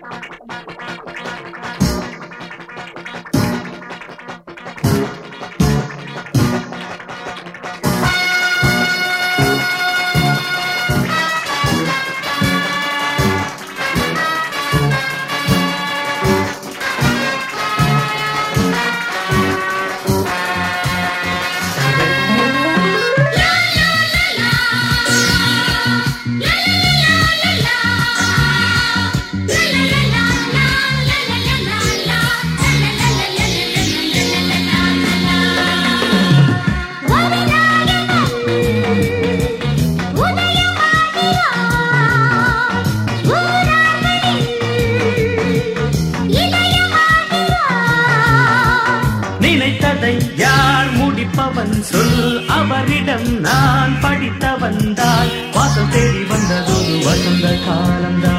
நினைத்ததை யார் முடிப்பவன் சொல் அவரிடம் நான் படித்தவன் தான் வாசல் தேடி வந்ததொரு வசந்த காலம்தான்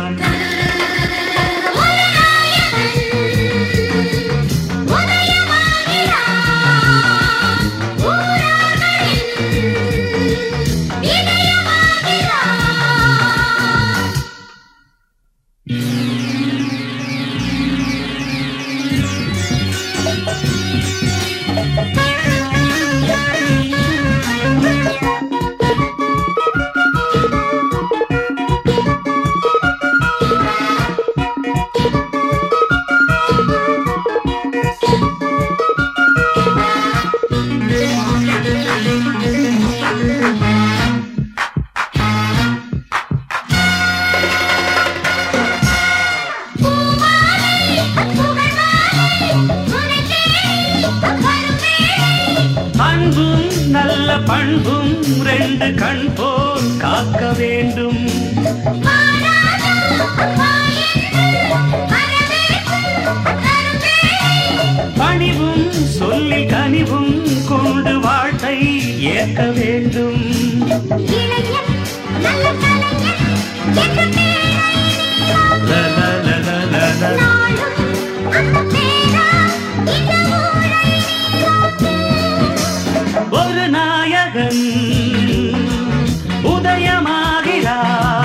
அன்பும் நல்ல பண்பும் ரெண்டு கண் போல் காக்க வேண்டும் பணிவும் சொல்லில் கனிவும் கொண்டு வாழ்த்தை ஏற்க வேண்டும் ல, ல, ல, ல, ல, ல. ஒரு நாயகன் உதயமாகிறார்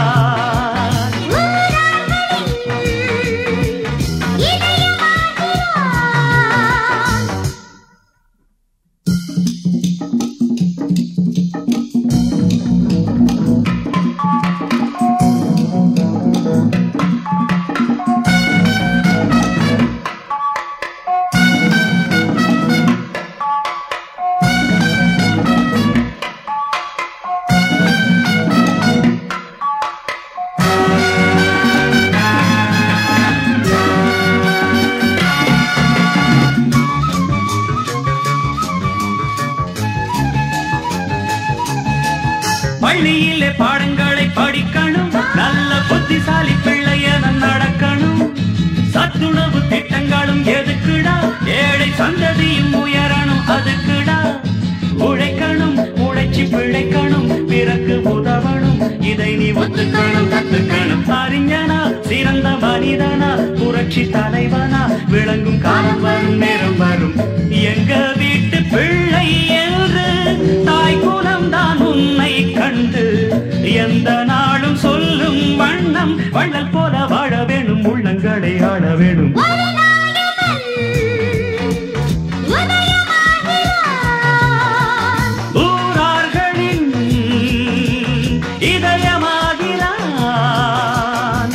பள்ளியிலே பாடங்களை படிக்கணும் நல்ல புத்திசாலி பிள்ளையன நடக்கணும் சத்துணவு திட்டங்களும் எதுக்குடா ஏழை சந்ததியும் உயரணும் அதுக்குடா உழைக்கணும் உழைச்சி பிழைக்கணும் பிறகு உதவணும் இதை நீ ஒத்துக்கணும் கத்துக்கணும் அறிஞனா சிறந்த மனிதனா புரட்சி தலைவனா விளங்கும் காலம் வரும் நேரம் வரும் எங்க வீட்டு பிள்ளை என்று தாய் குலம் தான் உன்னை கண்டு எந்த நாளும் சொல்லும் வண்ணம் வள்ளல் போல வாழ வேணும் உள்ளங்களை ஆள வேணும் ஊரார்களின் இதயமாகிறான்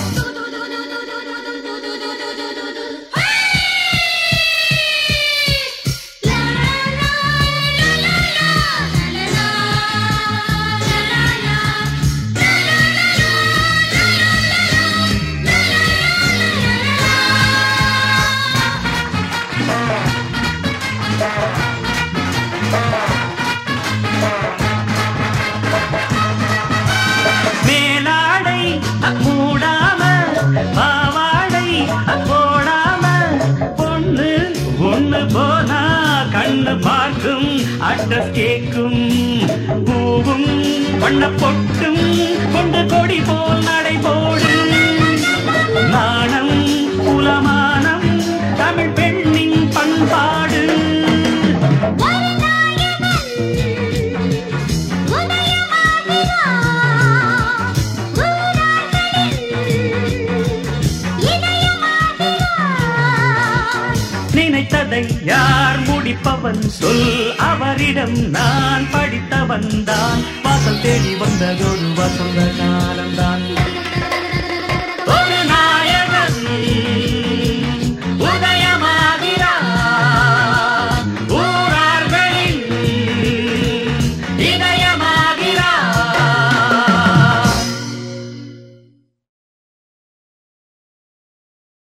மேலாடை மூடாம பாவாடை போடாம பொண்ணு ஒண்ணு போனா கண்ணு பார்க்கும் அட்ரஸ் கேக்கும் பூவும் வண்ண பொட்டும் கொண்டு கொடி போல் நடை போடு நாணம் குலமானம் தமிழ் பெண்ணின் பண்பாடு உதயமாகிறான் யார் முடிப்பவன் சொல் அவரிடம் நான் படித்தவன் தான் வாசல் தேடி வந்ததொரு வசந்த காலம்தான்